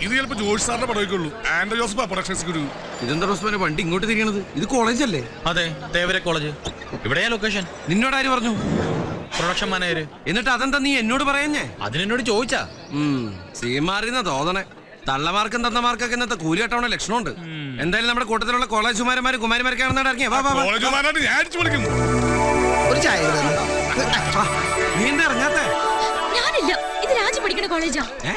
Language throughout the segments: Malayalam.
ഇത് ചിലപ്പോ ജോഷ് സാറിന്റെ പടമൊക്കെയുള്ളൂ ആൻഡ്രോ ജോസഫ് പ്രൊഡക്ഷൻ എക്സിക്യൂട്ടീവ് ഇതെന്താ റോസ്മാനെ വണ്ടി ഇങ്ങോട്ട് തിരിയണത് ഇത് കോളേജല്ലേ അതെ തേവര കോളേജ് ഇവിടെയാ ലൊക്കേഷൻ നിന്നോട് ആര് പറഞ്ഞു പ്രൊഡക്ഷൻ മാനേജർ എന്നിട്ട് അതെന്താ നീ എന്നോട് പറയുന്നേ അതിനെന്നോട് ചോദിച്ചാ സീൻ മാറിയെന്ന തോന്നണേ തള്ളമാർക്കും തന്തമാർക്കൊക്കെ ഇന്നത്തെ കൂലി കെട്ടവണ ലക്ഷണമുണ്ട് എന്തായാലും നമ്മുടെ കൂട്ടത്തിലുള്ള കോളേജ് കുമാരന്മാരും കുമാരിമാരൊക്കെയാണെന്നാണ് ഇറങ്ങിയ വാ വാ വാ. കോളേജ് മാനായിട്ട് ഞാൻ അടിച്ചു വിളിക്കുന്നു ഒരു ചായ തരുന്നുണ്ടോ? വാ. നീ എന്താ ഇറങ്ങാത്തെ ഞാനില്ല ഇത് രാജു പഠിക്കുന്ന കോളേജാ ഏ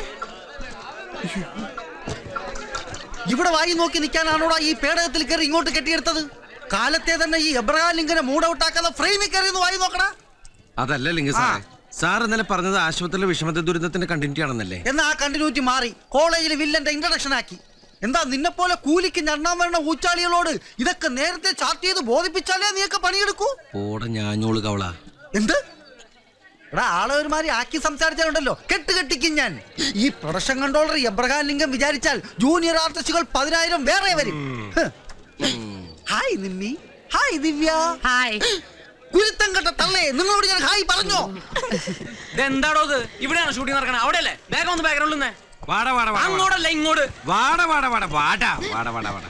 ഇവിടെ വായി നോക്കി നിൽക്കാനാണോടാ ഈ പേടകത്തിൽ കയറി ഇങ്ങോട്ട് കെട്ടിയെടുത്തത് കാലത്തെ തന്നെ ഈ എബ്രഹാം ലിങ്കിനെ മൂടൗട്ടാക്കാതെ ഫ്രെയിമിൽ കയറി ഒന്ന് വായി നോക്കടാ അതല്ല ലിംഗ സാറേ സാർ ഇന്നലെ പറഞ്ഞത് ആശുപത്രിയിലെ വിഷമത്തെ ദുരിതത്തിന്റെ കണ്ടിന്യൂറ്റി ആണെന്നല്ലേ എന്നാ ആ കണ്ടിന്യൂറ്റി മാറി കോളേജിൽ വില്ലന്റെ ഇൻട്രഡക്ഷൻ ആക്കി എന്താ നിന്നെ പോലെ കൂലിക്ക് ഞണ്ണാൻ വരുന്ന ഊച്ചാളികളോട് ഇതൊക്കെ നേരത്തെ ചാർട്ട് ചെയ്ത് ബോധിപ്പിച്ചാലേ നീയൊക്കെ പണിയെടുക്കൂ ഓടെ ഞാഞ്ഞോള് കവള എന്ത് എടാ ആളെ ഒരുമാതിരി ആക്കി സംസാരിച്ചാലുണ്ടല്ലോ കെട്ട് കെട്ടിക്കും ഞാൻ ഈ പ്രൊഡക്ഷൻ കൺട്രോളർ എബ്രഹാം ലിംഗം വിചാരിച്ചാൽ ജൂനിയർ ആർട്ടിസ്റ്റുകൾ പതിനായിരം വേറെ വരും ഹ്. Hi Nimmi hi Divya hi കുരുത്തം കെട്ട തള്ളേ നിങ്ങളോട് ഞാൻ ഹായ് പറഞ്ഞോ എന്താടോ ഇത് ഇവിടെയാണ് ഷൂട്ടിംഗ് നടക്കണത് അവിടെയല്ലേ വേഗം ഒന്ന് ബാക്ക്ഗ്രൗണ്ടിൽ നിന്ന് വാട വാട വാട വാട. അങ്ങോട്ടല്ല ഇങ്ങോട്ട് വാട വാട വാട വാട വാട വാട വാട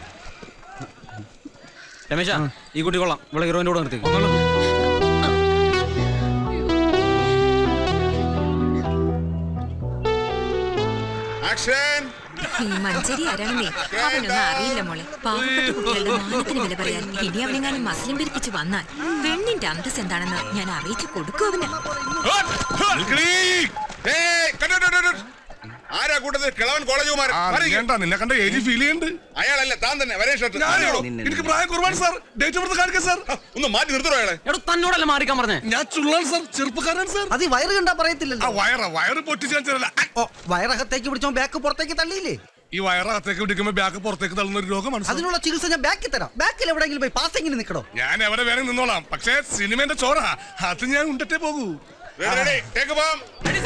രമേശ ഈ കുട്ടി കൊള്ളാം ഇവിടെ ഹീറോയിന്റെ കൂടെ നിർത്തി ആക്ഷൻ ഈ മഞ്ചേരി ആരാണെന്നേ അവനൊന്നും അറിയില്ല മോളെ പാവപ്പെട്ട കുട്ടികളുടെ മാനത്തിന് വില പറയാൻ ഇനി അവനെങ്ങാനും മസ്ലിം പിരിപ്പിച്ച് വന്നാൽ പെണ്ണിന്റെ അന്തസ് എന്താണെന്ന് ഞാൻ അറിയിച്ചു കൊടുക്കും അവന് ആരാ കൂട്ടത്തിൽ കിളവൻ കോളേജ് കുമാരൻ മാറി ഇരിക്ക്. വേണ്ട നിന്നെ കണ്ട ഏജ് ഫീൽ ചെയ്യുന്നുണ്ട് അയാളല്ല താൻ തന്നെ വരേ ഷർട്ട് ഞാനോ നിന്നെ- എനിക്ക് പ്രായം കുറവാണ് സാർ ഡേറ്റ് ഓഫ് കാണിക്കാം സാർ ഒന്ന് മാറ്റി നിർത്തണോ അയാളെ എടോ തന്നോടല്ല മാറിക്കാൻ പറഞ്ഞേ ഞാൻ ചുള്ളാണ് സാർ ചെറുപ്പക്കാരൻ സാർ അത് ഈ വയറ് കണ്ടാ ആ പറയത്തില്ലല്ലോ വയറ വയറ് പൊട്ടിച്ച് കാണിച്ചതല്ല ഓ വയറകത്തേക്ക് പിടിച്ചോ ബാക്ക് പുറത്തേക്ക് തള്ളിയില്ലേ ഈ വയറകത്തേക്ക് പിടിക്കുമ്പോ ബാക്ക് പുറത്തേക്ക് തള്ളുന്ന ഒരു രോഗമാണ് സാർ അതിനുള്ള ചികിത്സ ഞാൻ ബാക്കിൽ തരാം ബാക്കിൽ എവിടെയെങ്കിലും പോയി പാസിങ്ങിന് നിൽക്കണോ ഞാൻ എവിടെ വേണേ നിന്നോളാം പക്ഷേ സിനിമേന്റെ ചോറ അത് ഞാൻ ഉണ്ടട്ടേ പോകൂ റെഡി, റെഡി, take bomb.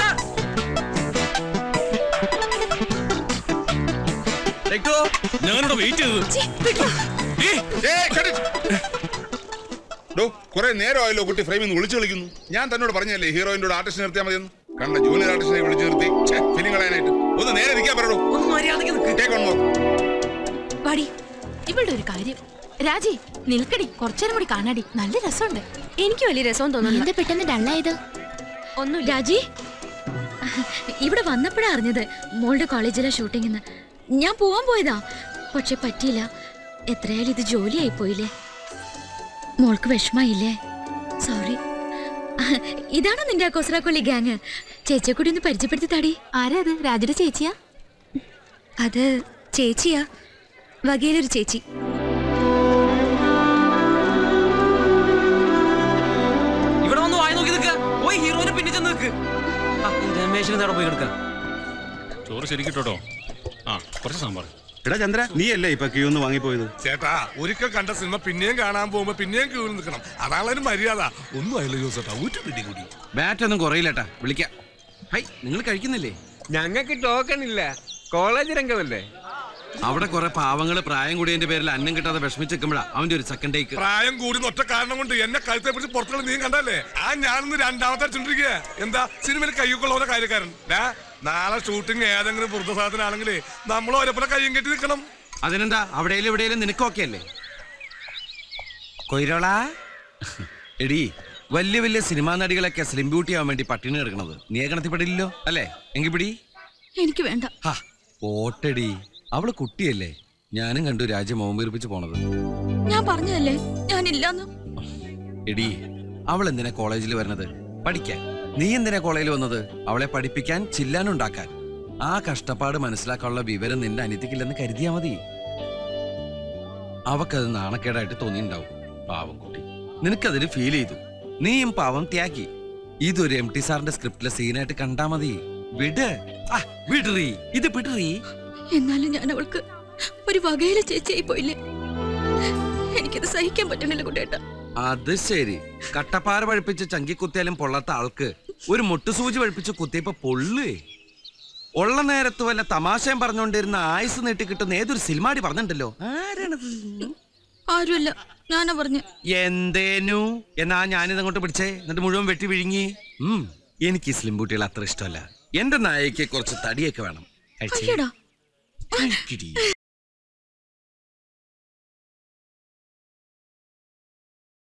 ഞാനിവിടെ വെയിറ്റ് ചെയ്തത് ഛീ, വിടൂ. ഏയ്, cut it. ഡോ, കുറെ നേരമായല്ലോ കുട്ടി ഫ്രെയിമിൽ നിന്ന് വിളിച്ചു കളിക്കുന്നു ഞാൻ തന്നോട് പറഞ്ഞല്ലേ ഹീറോയിന്റെ ആർട്ടിസ്റ്റ് നിർത്തിയാൽ മതിയെന്ന് കണ്ട ജൂനിയർ ആർട്ടിസ്റ്റിനെ വിളിച്ചു നിർത്തി ഫിലിം കളയാനായിട്ട് ഒന്ന് നേരെ നിൽക്കാൻ പറയൂ ഒന്ന് മര്യാദയ്ക്ക് നിൽക്ക് ടേക്ക് ഓൺ മോർ വാടി ഇവളുടെ ഒരു കാര്യം രാജി നിൽക്കടി കുറച്ചേരം കൂടി കാണാടി നല്ല രസമുണ്ട് എനിക്ക് വലിയ രസം തോന്നുന്നു എന്താ പെട്ടെന്ന് ഡള്ളായത് ഒന്നും രാജി ഇവിടെ വന്നപ്പോഴാ അറിഞ്ഞത് മോളുടെ കോളേജിലെ ഷൂട്ടിങ്ങിന്ന് ഞാൻ പോവാൻ പോയതാ പക്ഷെ പറ്റിയില്ല എത്രയായാലും ഇത് ജോലിയായി പോയില്ലേ മോൾക്ക് വിഷമായില്ലേ സോറി ഇതാണോ നിന്റെ ആ കൊസ്രാക്കൊള്ളി ഗ്യാങ് ചേച്ചിയെ കൂടി ഒന്ന് പരിചയപ്പെടുത്തി താടി ആരാ അത് രാജയുടെ ചേച്ചിയാ അത് ചേച്ചിയാ വകയിലൊരു ചേച്ചി ഇവിടെ വന്ന് വായി നോക്കി നിൽക്കുക പോയി ഹീറോയിനെ പിന്നെ ചെന്ന് നിൽക്ക് ആ, ഈ രമേശിന് നേടെ പോയി കിടക്കാം ചോറ് ശരിക്കിട്ടോ ആ കുറച്ച് സാമ്പാർ എടാ ചന്ദ്ര നീയല്ലേ ഇപ്പൊ ക്യൂ ഒന്ന് വാങ്ങിപ്പോയത് ചേട്ടാ ഒരിക്കൽ കണ്ട സിനിമ പിന്നെയും കാണാൻ പോകുമ്പോ പിന്നെയും ക്യൂവിൽ നിൽക്കണം അതാണ് ഒരു മര്യാദ ഒന്നും ആയില്ല ജോസേട്ടാ ഊറ്റി പിടി കൂടി ബാറ്റ് ഒന്നും കുറയില്ലട്ടാ വിളിക്കാം ഹൈ നിങ്ങൾ കഴിക്കുന്നില്ലേ ഞങ്ങൾക്ക് ടോക്കൺ ഇല്ല കോളേജ് രംഗമല്ലേ അവിടെ കുറെ പാവങ്ങള് പ്രായം കൂടിയതിന്റെ പേരിൽ അന്നം കിട്ടാതെ വിഷമിച്ചിരിക്കുമ്പോഴാ അവന്റെ ഒരു സെക്കൻഡ് ടേക്ക് പ്രായം കൂടി ഒറ്റ കാരണം കൊണ്ട് എന്നെ കഴുത്തെ പിടിച്ച് പുറത്തുള്ള നീ കണ്ടല്ലേ ആ ഞാനിന്ന് രണ്ടാമത്തെ അടിച്ചോണ്ടിരിക്കുക എന്താ സിനിമയിൽ കയ്യൊക്കെയുള്ള കാര്യക്കാരൻ ഡാ, നാളെ ഷൂട്ടിംഗ് ഏതെങ്കിലും വൃദ്ധസാധനാണെങ്കിലേ നമ്മൾ ഓരോപ്പനെ കയ്യും കെട്ടി നിൽക്കണം അതിനെന്താ അവിടെയും ഇവിടെയും നിനക്ക് ഓക്കെ അല്ലേ കൊയിരോളാ എടി വലിയ വലിയ സിനിമാ നടികളൊക്കെ സ്ലിം ബ്യൂട്ടി ആവാൻ വേണ്ടി പട്ടിണി കിടക്കണത് നീ ഗണത്തിൽപ്പെടില്ലല്ലോ അല്ലേ എങ്കിൽ പിടി എനിക്ക് വേണ്ട ഹാ ഓട്ടടി അവള് കുട്ടിയല്ലേ ഞാനും കണ്ടു രാജ്യം മോമ്പീർപ്പിച്ച് പോണത് ഞാൻ പറഞ്ഞതല്ലേ ഞാനില്ലാന്ന് എടി അവൾ എന്തിനാ കോളേജിൽ വരുന്നത് പഠിക്കാൻ നീ എന്തിനാ കോളേജിൽ വന്നത് അവളെ പഠിപ്പിക്കാൻ ചില്ലാനുണ്ടാക്കാൻ ആ കഷ്ടപ്പാട് മനസ്സിലാക്കാനുള്ള വിവരം നിന്റെ അനിയത്തിക്കില്ലെന്ന് കരുതിയാ മതി അവക്കത് നാണക്കേടായിട്ട് തോന്നിയിട്ടുണ്ടാവും പാവം കുട്ടി നിനക്കതിന് ഫീൽ ചെയ്തു നീയും പാവം ത്യാഗി ഇതൊരു എം ടി സാറിന്റെ സ്ക്രിപ്റ്റിലെ സീനായിട്ട് കണ്ടാ മതി വിട് ആ, വിടറി ഇത് വിടറി എന്നാലും ഞാൻ അവൾക്ക് ഒരു വകയിലെ ചേച്ചിയായി പോയില്ലേ എനിക്കത് സഹിക്കാൻ പറ്റണില്ല കുട്ടേട്ട അത് ശരി കട്ടപ്പാറ പഴിപ്പിച്ച് ചങ്കി കുത്തിയാലും പൊള്ളാത്ത ആൾക്ക് ഒരു മുട്ടുസൂചി പഴിപ്പിച്ച് കുത്തിയപ്പോ പൊള്ളുവേ ഉള്ള നേരത്ത് വല്ല തമാശയും പറഞ്ഞുകൊണ്ടിരുന്ന ആയുസ് നീട്ടി കിട്ടുന്ന ഏതൊരു സിനിമാടി പറഞ്ഞിട്ടുണ്ടല്ലോ ആരാണത് ആരുമല്ല ഞാനാ പറഞ്ഞു എന്തേനു എന്നാ ഞാനിത് അങ്ങോട്ട് പിടിച്ചേ എന്നിട്ട് മുഴുവൻ വെട്ടി വിഴുങ്ങി ഉം എനിക്ക് ഈ സ്ലിം ബൂട്ടികൾ അത്ര ഇഷ്ടമല്ല എന്റെ നായക്ക് കുറച്ച് തടിയൊക്കെ വേണം കഴിച്ചേ അയ്യടാ കഴിക്കിടി